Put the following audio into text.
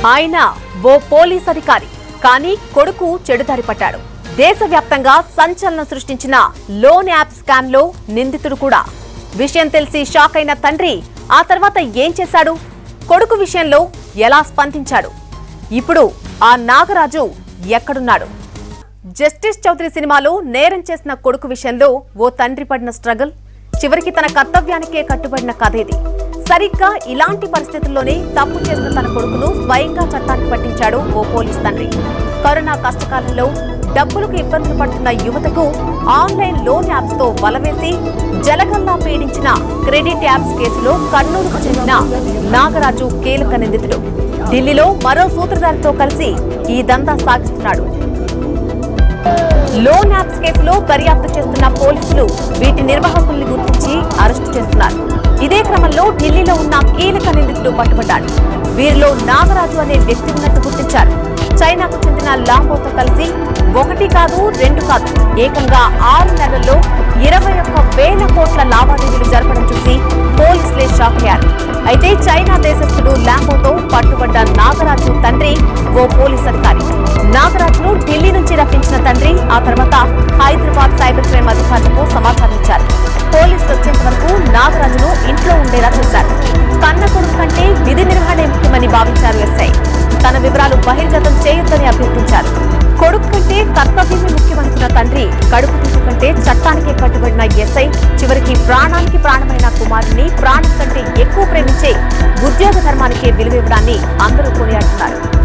ఆయన ఓ పోలీస్ అధికారి కానీ కొడుకు చెడుదారి పట్టాడు దేశవ్యాప్తంగా సంచలనం సృష్టించిన లోన్ యాప్ స్కామ్ లో నిందితుడు కూడా విషయం తెలిసి షాక్ అయిన తండ్రి ఆ తర్వాత ఏం చేశాడు కొడుకు విషయంలో ఎలా స్పందించాడు ఇప్పుడు ఆ నాగరాజు ఎక్కడున్నాడు జస్టిస్ చౌదరి సినిమాలో నేరం చేసిన కొడుకు విషయంలో ఓ తండ్రి పడిన స్ట్రగుల్ చివరికి తన కర్తవ్యానికే కట్టుబడిన కథ ఇది సరిగ్గా ఇలాంటి పరిస్థితుల్లోనే తప్పు చేసిన తన కొడుకును స్వయంగా చట్టానికి పట్టించాడు ఓ పోలీస్ తండ్రి కరోనా కష్టకాలంలో డబ్బులకు ఇబ్బందులు పడుతున్న యువతకు ఆన్లైన్ లోన్ యాప్స్ తో వలవేసి జలగల్లా పీడించిన క్రెడిట్ యాప్స్ కేసులో కర్నూలుకు చెందిన నాగరాజు కీలక నిందితుడు ఢిల్లీలో మరో సూత్రధారితో కలిసి ఈ దందా సాగిస్తున్నాడు లోన్ యాప్స్ కేసులో దర్యాప్తు చేస్తున్న పోలీసులు వీటి నిర్వాహకుల్ని గుర్తించి అరెస్టు చేస్తున్నారు ఇదే క్రమంలో ఢిల్లీలో ఉన్న కీలక నిందితుడు పట్టుబడ్డాడు వీరిలో నాగరాజు అనే వ్యక్తి ఉన్నట్టు గుర్తించారు చైనాకు చెందిన లాంబోతో కలిసి ఒకటి కాదు రెండు కాదు ఏకంగా ఆరు నెలల్లో ఇరవై ఒక్క వేల కోట్ల లావాదేవీలు జరపడం చూసి పోలీసులే షాక్ అయ్యారు అయితే చైనా దేశస్థుడు లాంబోతో పట్టుబడ్డ నాగరాజు తండ్రి ఓ పోలీస్ అధికారి నాగరాజును ఢిల్లీ నుంచి రప్పించిన తండ్రి ఆ తర్వాత హైదరాబాద్ సైబర్ క్రైమ్ అధికారులకు సమాచారం ఇచ్చారు పోలీసులు వచ్చేంత వరకు నాగరాజును ఇంట్లో ఉండేలా చూశారు కన్న కొడుకు కంటే విధి నిర్వహణే ముఖ్యమని భావించారు ఎస్ఐ తన వివరాలు బహిర్గతం చేయొద్దని అభ్యర్థించారు కొడుకు కంటే కర్తవ్యమే ముఖ్యమనుకున్న తండ్రి కడుపు తీపి కంటే చట్టానికే కట్టుబడిన ఎస్ఐ చివరికి ప్రాణానికి ప్రాణమైన కుమారుని ప్రాణం కంటే ఎక్కువ ప్రేమించే ఉద్యోగ ధర్మానికే విలువివ్వడాన్ని అందరూ కొనియాడుతున్నారు